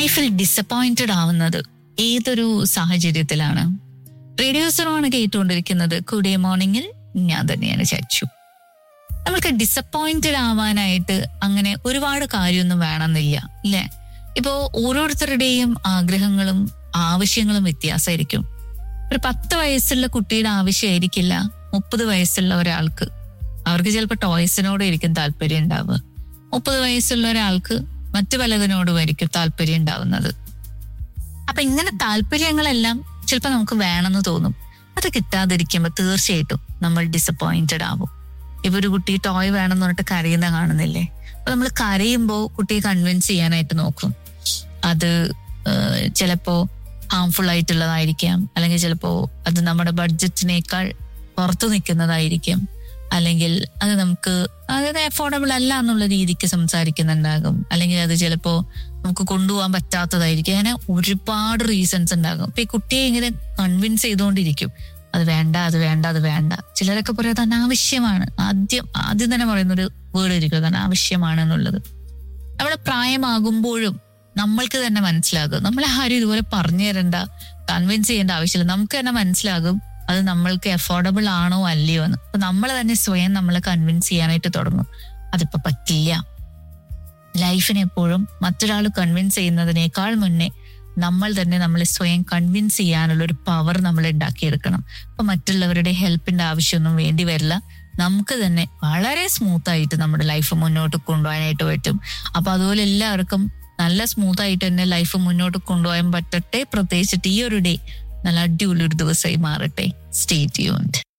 ലൈഫിൽ ഡിസപ്പോയിന്റഡ് ആവുന്നത് ഏതൊരു സാഹചര്യത്തിലാണ് റേഡിയോസറോണ് കേട്ടുകൊണ്ടിരിക്കുന്നത് കൂടിയ മോർണിംഗിൽ ഞാൻ തന്നെയാണ് ചച്ചു നമ്മൾക്ക് ഡിസപ്പോയിന്റഡ് ആവാനായിട്ട് അങ്ങനെ ഒരുപാട് കാര്യമൊന്നും വേണമെന്നില്ല ഇല്ലേ ഇപ്പോ ഓരോരുത്തരുടെയും ആഗ്രഹങ്ങളും ആവശ്യങ്ങളും വ്യത്യാസമായിരിക്കും ഒരു പത്ത് വയസ്സുള്ള കുട്ടിയുടെ ആവശ്യമായിരിക്കില്ല മുപ്പത് വയസ്സുള്ള ഒരാൾക്ക് അവർക്ക് ചിലപ്പോൾ ടോയ്സിനോടായിരിക്കും താല്പര്യം ഉണ്ടാവുക മുപ്പത് വയസ്സുള്ള ഒരാൾക്ക് മറ്റു പലതിനോടുമായിരിക്കും താല്പര്യം ഉണ്ടാവുന്നത് അപ്പൊ ഇങ്ങനെ താല്പര്യങ്ങളെല്ലാം ചിലപ്പോൾ നമുക്ക് വേണമെന്ന് തോന്നും അത് കിട്ടാതിരിക്കുമ്പോൾ തീർച്ചയായിട്ടും നമ്മൾ ഡിസപ്പോയിന്റഡ് ആവും ഇപ്പൊ ഒരു കുട്ടി ടോയ് വേണമെന്ന് പറഞ്ഞിട്ട് കരയുന്ന കാണുന്നില്ലേ അപ്പൊ നമ്മൾ കരയുമ്പോൾ കുട്ടിയെ കൺവിൻസ് ചെയ്യാനായിട്ട് നോക്കും അത് ഏഹ്, ചിലപ്പോ ഹാംഫുൾ ആയിട്ടുള്ളതായിരിക്കാം അല്ലെങ്കിൽ ചിലപ്പോ അത് നമ്മുടെ ബഡ്ജറ്റിനേക്കാൾ പുറത്തു നിൽക്കുന്നതായിരിക്കും അല്ലെങ്കിൽ അത് നമുക്ക് അതായത് അഫോർഡബിൾ അല്ല എന്നുള്ള രീതിക്ക് സംസാരിക്കുന്നുണ്ടാകും അല്ലെങ്കിൽ അത് ചിലപ്പോ നമുക്ക് കൊണ്ടുപോകാൻ പറ്റാത്തതായിരിക്കും അങ്ങനെ ഒരുപാട് റീസൺസ് ഉണ്ടാകും ഇപ്പൊ ഈ കുട്ടിയെ ഇങ്ങനെ കൺവിൻസ് ചെയ്തുകൊണ്ടിരിക്കും അത് വേണ്ട അത് വേണ്ട അത് വേണ്ട ചിലരൊക്കെ പറയും അത് അനാവശ്യമാണ് ആദ്യം ആദ്യം തന്നെ പറയുന്ന ഒരു വേർഡ് ഇരിക്കും അത് അനാവശ്യമാണ് എന്നുള്ളത് നമ്മുടെ പ്രായമാകുമ്പോഴും നമ്മൾക്ക് തന്നെ മനസ്സിലാകും നമ്മളെ ആരും ഇതുപോലെ പറഞ്ഞു തരണ്ട കൺവിൻസ് ചെയ്യേണ്ട ആവശ്യമില്ല നമുക്ക് തന്നെ മനസ്സിലാകും അത് നമ്മൾക്ക് അഫോർഡബിൾ ആണോ അല്ലയോ എന്ന് അപ്പൊ നമ്മൾ തന്നെ സ്വയം നമ്മളെ കൺവിൻസ് ചെയ്യാനായിട്ട് തുടങ്ങും അതിപ്പോ പറ്റില്ല ലൈഫിനെ എപ്പോഴും മറ്റൊരാൾ കൺവിൻസ് ചെയ്യുന്നതിനേക്കാൾ മുന്നേ നമ്മൾ തന്നെ നമ്മളെ സ്വയം കൺവിൻസ് ചെയ്യാനുള്ള ഒരു പവർ നമ്മൾ ഉണ്ടാക്കിയെടുക്കണം അപ്പൊ മറ്റുള്ളവരുടെ ഹെൽപ്പിന്റെ ആവശ്യമൊന്നും വേണ്ടി വരില്ല നമുക്ക് തന്നെ വളരെ സ്മൂത്ത് ആയിട്ട് നമ്മുടെ ലൈഫ് മുന്നോട്ട് കൊണ്ടുപോകാനായിട്ട് പറ്റും അപ്പൊ അതുപോലെ എല്ലാവർക്കും നല്ല സ്മൂത്ത് ആയിട്ട് തന്നെ ലൈഫ് മുന്നോട്ട് കൊണ്ടുപോകാൻ പറ്റട്ടെ പ്രത്യേകിച്ചിട്ട് ഈ ഒരു ഡേ നല്ല അടിപൊളി ഒരു ദിവസമായി മാറട്ടെ സ്റ്റേ ട്യൂൺഡ്